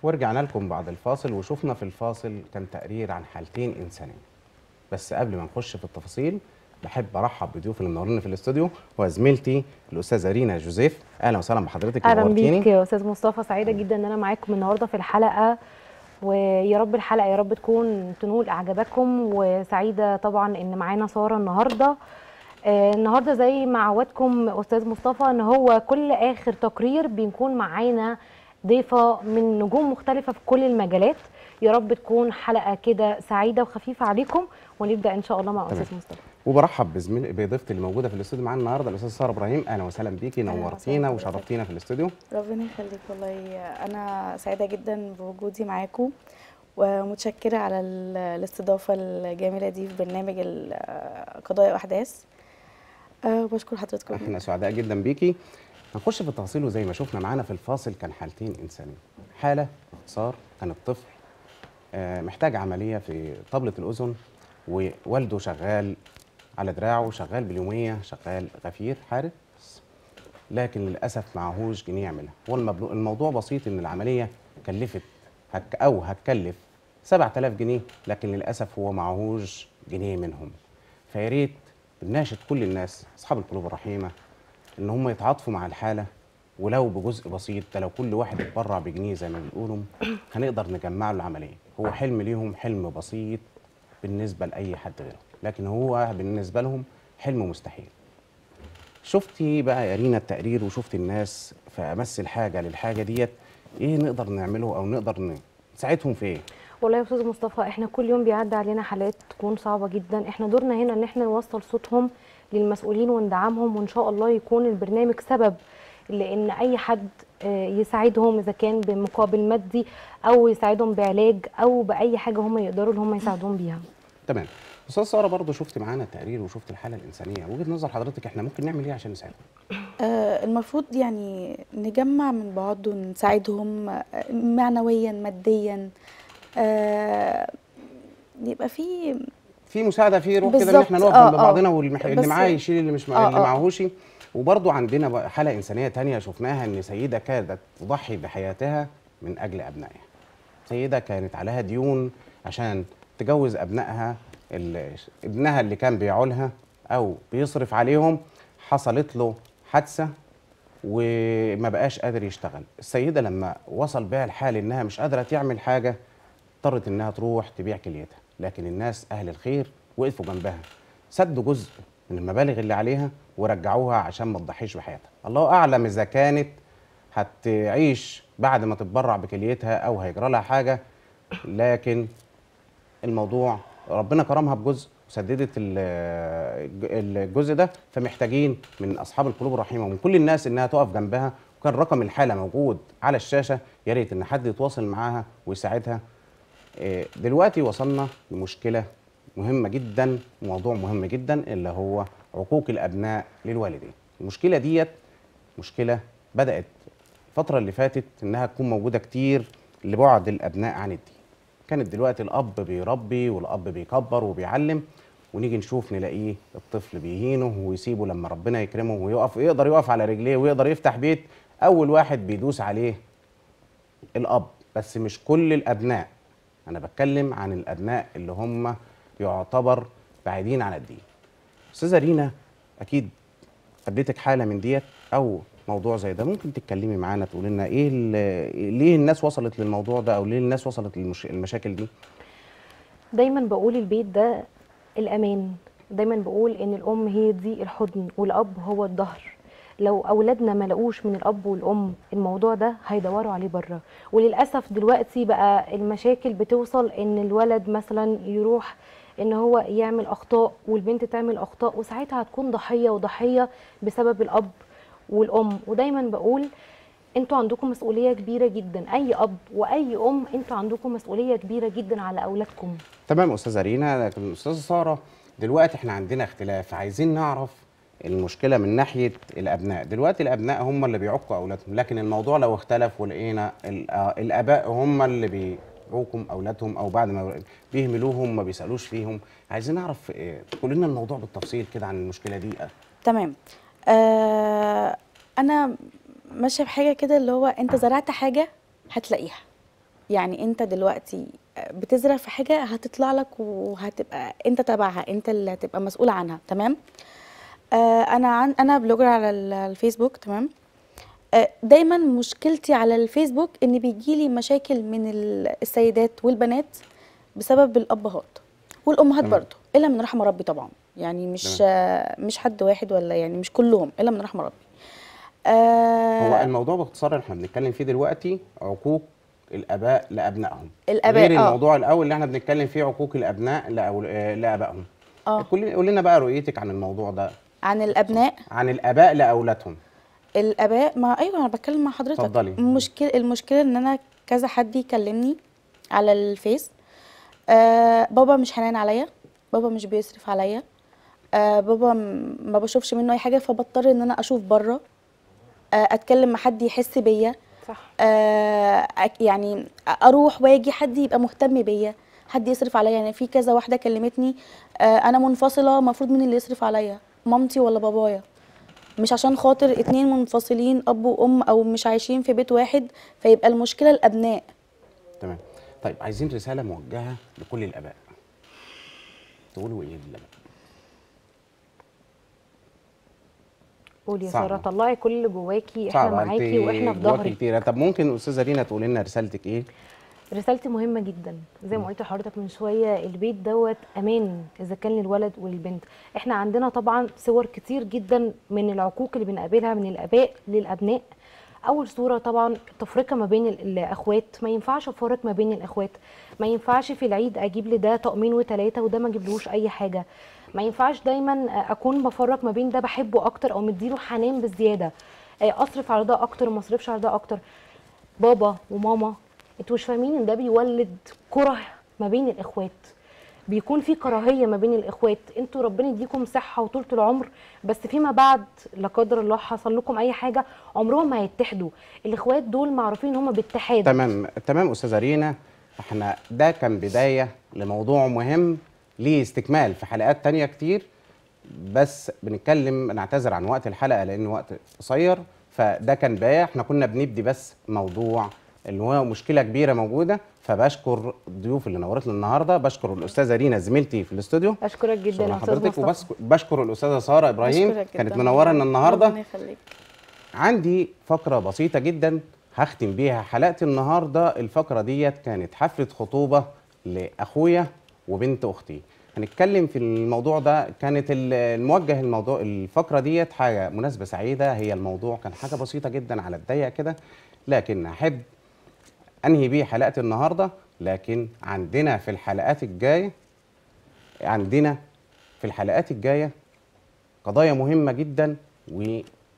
ورجعنا لكم بعد الفاصل وشفنا في الفاصل كان تقرير عن حالتين إنسانية بس قبل ما نخش في التفاصيل بحب ارحب بضيوف اللي منورين في الاستوديو وزميلتي الاستاذه رينا جوزيف اهلا وسهلا بحضرتك اهلا نورتيني. بيك يا استاذ مصطفى سعيده جدا ان انا معاكم النهارده في الحلقه ويا رب الحلقه يا رب تكون تنول اعجابكم وسعيده طبعا ان معانا ساره النهارده آه النهارده زي ما عودكم استاذ مصطفى ان هو كل اخر تقرير بيكون معانا ضيفه من نجوم مختلفه في كل المجالات يا رب تكون حلقه كده سعيده وخفيفه عليكم ونبدا ان شاء الله مع تمام. استاذ مصطفى وبرحب بزميل بضيفتي اللي موجوده في الاستوديو معانا النهارده الاستاذ ساره ابراهيم اهلا وسهلا بيكي أهلا نورتينا وسهلا. وشرفتينا في الاستوديو ربنا يخليك والله انا سعيده جدا بوجودي معاكم ومتشكره على ال- الاستضافه الجميله دي في برنامج ال- قضايا واحداث أه بشكر حضرتكم احنا سعداء جدا بيكي هنخش في التفاصيل وزي ما شفنا معانا في الفاصل كان حالتين انسانيه حاله باختصار كان الطفل آه، محتاج عمليه في طبله الاذن ووالده شغال على دراعه شغال باليوميه شغال غفير حارس لكن للاسف معهوش جنيه يعملها هو المبلو- الموضوع بسيط ان العمليه كلفت هك او هتكلف 7000 جنيه لكن للاسف هو معهوش جنيه منهم فيا ريت بناشد كل الناس اصحاب القلوب الرحيمه ان هم يتعاطفوا مع الحاله ولو بجزء بسيط ده لو كل واحد اتبرع بجنيه زي ما بيقولوا هنقدر نجمع له العمليه هو حلم ليهم حلم بسيط بالنسبه لاي حد غيره لكن هو بالنسبه لهم حلم مستحيل شفتي بقى يا رينا التقرير وشفت الناس في امس الحاجه للحاجه ديت ايه نقدر نعمله او نقدر نساعدهم في ايه والله يا استاذ مصطفى احنا كل يوم بيعدي علينا حالات تكون صعبه جدا احنا دورنا هنا ان احنا نوصل صوتهم للمسؤولين وندعمهم وان شاء الله يكون البرنامج سبب لان اي حد آه، يساعدهم اذا كان بمقابل مادي او يساعدهم بعلاج او باي حاجه هم يقدروا ان هم يساعدوهم بيها تمام استاذ ساره برضو شفت معانا التقرير وشفت الحاله الانسانيه وجهه نظر حضرتك احنا ممكن نعمل ايه عشان نساعدهم أه المفروض يعني نجمع من بعض ونساعدهم آه، معنويا ماديا أه يبقى في في مساعده في روح كده ان بالظبط. احنا نقف آه، جنب آه. بعضنا والمح... اللي بس- معاه يشيل اللي مش آه، مع... اللي آه. معهوش وبرضو عندنا بقى حاله انسانيه تانية شفناها ان سيده كادت تضحي بحياتها من اجل ابنائها سيده كانت عليها ديون عشان تجوز ابنائها ال... ابنها اللي كان بيعولها او بيصرف عليهم حصلت له حادثه وما بقاش قادر يشتغل السيده لما وصل بها الحال انها مش قادره تعمل حاجه اضطرت انها تروح تبيع كليتها لكن الناس اهل الخير وقفوا جنبها سدوا جزء من المبالغ اللي عليها ورجعوها عشان ما تضحيش بحياتها الله اعلم اذا كانت هتعيش بعد ما تتبرع بكليتها او هيجرى لها حاجه لكن الموضوع ربنا كرمها بجزء وسددت ال- الجزء ده فمحتاجين من اصحاب القلوب الرحيمه ومن كل الناس انها تقف جنبها وكان رقم الحاله موجود على الشاشه يا ريت ان حد يتواصل معاها ويساعدها إيه، دلوقتي وصلنا لمشكله مهمه جدا موضوع مهم جدا اللي هو عقوق الابناء للوالدين المشكله ديت مشكله بدات الفتره اللي فاتت انها تكون موجوده كتير لبعد الابناء عن الدين كانت دلوقتي الاب بيربي والاب بيكبر وبيعلم ونيجي نشوف نلاقيه الطفل بيهينه ويسيبه لما ربنا يكرمه ويقف يقدر يقف على رجليه ويقدر يفتح بيت اول واحد بيدوس عليه الاب بس مش كل الابناء انا بتكلم عن الابناء اللي هم يعتبر بعيدين عن الدين استاذه رينا اكيد قابلتك حاله من ديت او موضوع زي ده ممكن تتكلمي معانا تقولي لنا ايه ال- ليه الناس وصلت للموضوع ده او ليه الناس وصلت للمشاكل دي دايما بقول البيت ده الامان دايما بقول ان الام هي دي الحضن والاب هو الظهر لو اولادنا ما لقوش من الاب والام الموضوع ده هيدوروا عليه بره وللاسف دلوقتي بقى المشاكل بتوصل ان الولد مثلا يروح ان هو يعمل اخطاء والبنت تعمل اخطاء وساعتها هتكون ضحيه وضحيه بسبب الاب والام ودايما بقول انتوا عندكم مسؤوليه كبيره جدا اي اب واي ام انتوا عندكم مسؤوليه كبيره جدا على اولادكم تمام استاذه رينا لكن استاذه ساره دلوقتي احنا عندنا اختلاف عايزين نعرف المشكله من ناحيه الابناء دلوقتي الابناء هم اللي بيعقوا اولادهم لكن الموضوع لو اختلف ولقينا ال- آه، الاباء هم اللي بيعوقوا اولادهم او بعد ما بيهملوهم ما بيسالوش فيهم عايزين نعرف آه، تقول لنا الموضوع بالتفصيل كده عن المشكله دي تمام آه انا ماشيه بحاجه كده اللي هو انت زرعت حاجه هتلاقيها يعني انت دلوقتي بتزرع في حاجه هتطلع لك وهتبقى انت تبعها انت اللي هتبقى مسؤول عنها تمام آه انا عن انا بلوجر على ال- الفيسبوك تمام آه دايما مشكلتي على الفيسبوك ان بيجيلي مشاكل من ال- السيدات والبنات بسبب الابهات والامهات تمام. برضه الا من رحم ربي طبعا يعني مش آه مش حد واحد ولا يعني مش كلهم الا من رحم ربي آه هو الموضوع باختصار اللي احنا بنتكلم فيه دلوقتي عقوق الاباء لابنائهم الآباء، غير آه. الموضوع الاول اللي احنا بنتكلم فيه عقوق الابناء لأول- آه، لابائهم اه كل قول لنا بقى رؤيتك عن الموضوع ده عن الابناء عن الاباء لاولادهم الاباء ما ايوه انا بتكلم مع حضرتك اتفضلي. المشكله المشكله ان انا كذا حد يكلمني على الفيس آه بابا مش حنان عليا بابا مش بيصرف عليا آه بابا م- ما بشوفش منه اي حاجه فبضطر ان انا اشوف بره آه اتكلم مع حد يحس بيا صح آه أك- يعني اروح واجي حد يبقى مهتم بيا حد يصرف عليا يعني في كذا واحده كلمتني آه انا منفصله المفروض مين اللي يصرف عليا مامتي ولا بابايا مش عشان خاطر اتنين منفصلين اب وام او مش عايشين في بيت واحد فيبقى المشكله الابناء تمام طيب عايزين رساله موجهه لكل الاباء تقولوا ايه للاباء قولي يا صعبة. ساره طلعي كل اللي جواكي احنا صعبة، معاكي انت واحنا في جواكي ظهرك كتير طب ممكن استاذه رينا تقول لنا رسالتك ايه رسالتي مهمة جدا زي ما قلت لحضرتك من شوية البيت دوت أمان إذا كان للولد وللبنت احنا عندنا طبعا صور كتير جدا من العقوق اللي بنقابلها من الآباء للأبناء أول صورة طبعا التفرقة ما بين ال- الأخوات ما ينفعش أفرق ما بين الأخوات ما ينفعش في العيد أجيب لده طقمين وتلاتة وده ما أجيبلوش أي حاجة ما ينفعش دايما أكون بفرق ما بين ده بحبه أكتر أو مديله حنان بزيادة أصرف على ده أكتر وما أصرفش على ده أكتر بابا وماما انتوا مش فاهمين ان ده بيولد كره ما بين الاخوات بيكون في كراهيه ما بين الاخوات انتوا ربنا يديكم صحه وطولة العمر بس فيما بعد لا قدر الله حصل لكم اي حاجه عمرهم ما هيتحدوا الاخوات دول معروفين ان هم باتحاد تمام تمام استاذه رينا احنا ده كان بدايه لموضوع مهم ليه استكمال في حلقات تانية كتير بس بنتكلم نعتذر عن وقت الحلقه لان وقت قصير فده كان بدايه احنا كنا بنبدي بس موضوع اللي هو مشكله كبيره موجوده فبشكر الضيوف اللي نورتنا النهارده بشكر الاستاذه رينا زميلتي في الاستوديو اشكرك جدا شكرا يا استاذ حضرتك مصطفى وبشكر الاستاذه ساره ابراهيم أشكرك كانت جداً. منورنا النهارده ربنا يخليك عندي فقرة بسيطة جدا هختم بيها حلقتي النهاردة الفقرة ديت كانت حفلة خطوبة لأخويا وبنت أختي هنتكلم في الموضوع ده كانت ال- الموجه الموضوع الفقرة ديت حاجة مناسبة سعيدة هي الموضوع كان حاجة بسيطة جدا على الضيق كده لكن أحب أنهي بيه حلقتي النهاردة لكن عندنا في الحلقات الجاية عندنا في الحلقات الجاية قضايا مهمة جدا و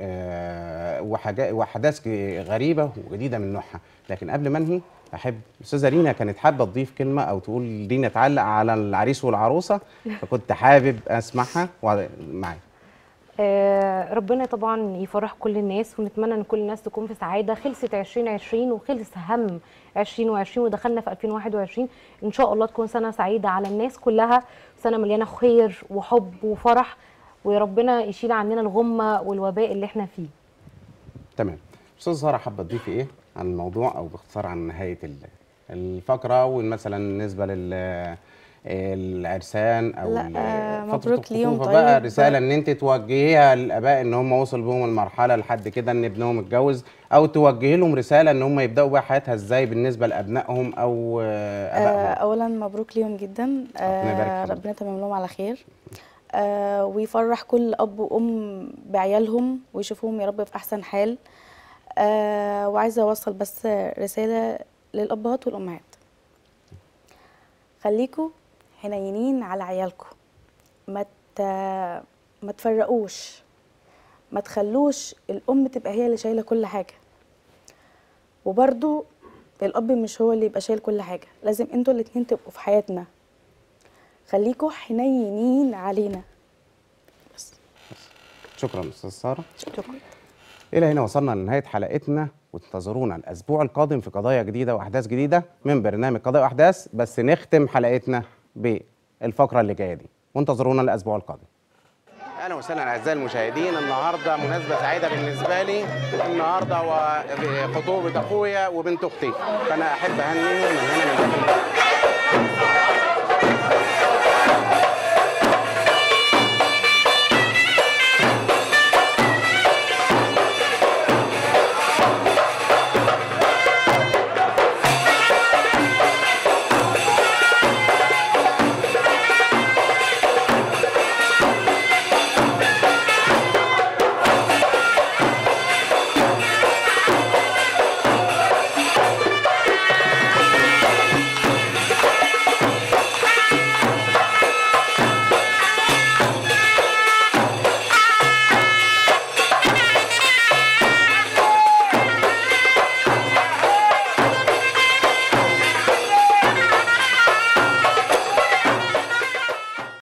آه، وحاجات واحداث غريبه وجديده من نوعها لكن قبل ما انهي احب استاذه رينا كانت حابه تضيف كلمه او تقول رينا تعلق على العريس والعروسه فكنت حابب اسمعها وع- معايا آه، ربنا طبعا يفرح كل الناس ونتمنى ان كل الناس تكون في سعاده خلصت 2020 وخلص هم 2020 ودخلنا في 2021 ان شاء الله تكون سنه سعيده على الناس كلها سنه مليانه خير وحب وفرح وربنا يشيل عننا الغمه والوباء اللي احنا فيه تمام استاذ ساره حابه تضيفي ايه عن الموضوع او باختصار عن نهايه ال- الفقره ومثلا بالنسبه لل العرسان او لا، ال- آه، فترة مبروك ليهم الخطوبة بقى طيب. رساله ان انت توجهيها للاباء ان هم وصلوا بهم المرحله لحد كده ان ابنهم اتجوز او توجهي لهم رساله ان هم يبداوا بقى حياتها ازاي بالنسبه لابنائهم او آه، آه ابائهم اولا مبروك ليهم جدا ربنا يبارك آه فيهم. ربنا يتمم لهم على خير آه ويفرح كل اب وام بعيالهم ويشوفوهم يا رب في احسن حال آه وعايزه اوصل بس رساله للابهات والامهات خليكوا حنينين على عيالكم ما ت... ما تفرقوش ما تخلوش الام تبقى هي اللي شايله كل حاجه وبرضو الاب مش هو اللي يبقى شايل كل حاجه لازم انتوا الاتنين تبقوا في حياتنا خليكوا حنينين علينا بس شكرا استاذ ساره شكرا الى هنا وصلنا لنهايه حلقتنا وانتظرونا الاسبوع القادم في قضايا جديده واحداث جديده من برنامج قضايا واحداث بس نختم حلقتنا بالفقره اللي جايه دي وانتظرونا الاسبوع القادم اهلا وسهلا اعزائي المشاهدين النهارده مناسبه سعيده بالنسبه لي النهارده هو خطوبه اخويا وبنت اختي فانا احب اهنيهم من هنا من داخل